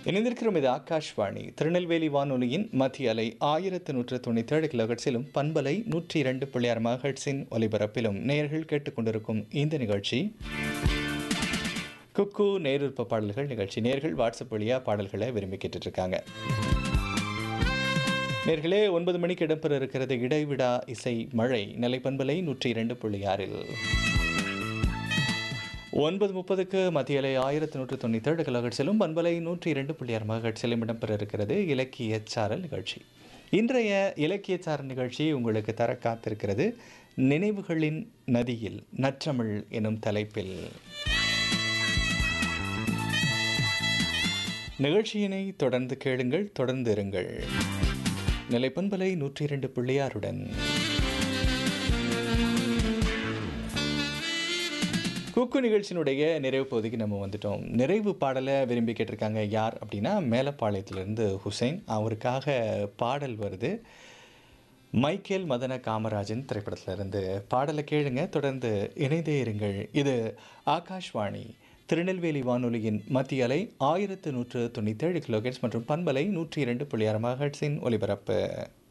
இணைந்திருக்கிறோம் இது ஆகாஷ்வாணி திருநெல்வேலி வானொலியின் மத்திய அலை ஆயிரத்து நூற்று தொண்ணூற்றேழு கிலோஹெட்ஸிலும் பண்பலை நூற்றி இரண்டு புள்ளியார் மகட்ஸின் ஒலிபரப்பிலும் நேயர்கள் கேட்டுக்கொண்டிருக்கும் இந்த நிகழ்ச்சி குக்கு நேருற்ப பாடல்கள் நிகழ்ச்சி நேர்கள் வாட்ஸ்அப் வழியாக பாடல்களை விரும்பி கேட்டுட்டு இருக்காங்க நேர்களே ஒன்பது மணிக்கு இடம்பெற இருக்கிறது இடைவிடா இசை மழை நிலைப்பண்பலை நூற்றி இரண்டு புள்ளி ஆறில் ஒன்பது முப்பதுக்கு மத்திய அலை ஆயிரத்தி நூற்று தொண்ணூற்றேழு கிலோஹெட்ஸிலும் பண்பலை நூற்றி இரண்டு புள்ளி ஆறு மகட்ஸிலும் இடம்பெற இருக்கிறது இலக்கிய சாரல் நிகழ்ச்சி இன்றைய இலக்கிய சாரல் நிகழ்ச்சி உங்களுக்கு தர காத்திருக்கிறது நினைவுகளின் நதியில் நற்றமிழ் எனும் தலைப்பில் நிகழ்ச்சியினை தொடர்ந்து கேளுங்கள் தொடர்ந்து இருங்கள் நிலைப்பண்பலை நூற்றி இரண்டு பிள்ளையாருடன் குக்கு நிகழ்ச்சியினுடைய நிறைவு பகுதிக்கு நம்ம வந்துட்டோம் நிறைவு பாடலை விரும்பி கேட்டிருக்காங்க யார் அப்படின்னா மேலப்பாளையத்திலிருந்து ஹுசைன் அவருக்காக பாடல் வருது மைக்கேல் மதன காமராஜன் திரைப்படத்துல இருந்து பாடலை கேளுங்க தொடர்ந்து இணைந்தே இருங்கள் இது ஆகாஷ்வாணி திருநெல்வேலி வானொலியின் மத்திய அலை ஆயிரத்து நூற்று தொண்ணூற்றேழு கிலோஹெட்ஸ் மற்றும் பண்பலை நூற்றி இரண்டு புள்ளி ஆறு மகட்ஸின் ஒலிபரப்பு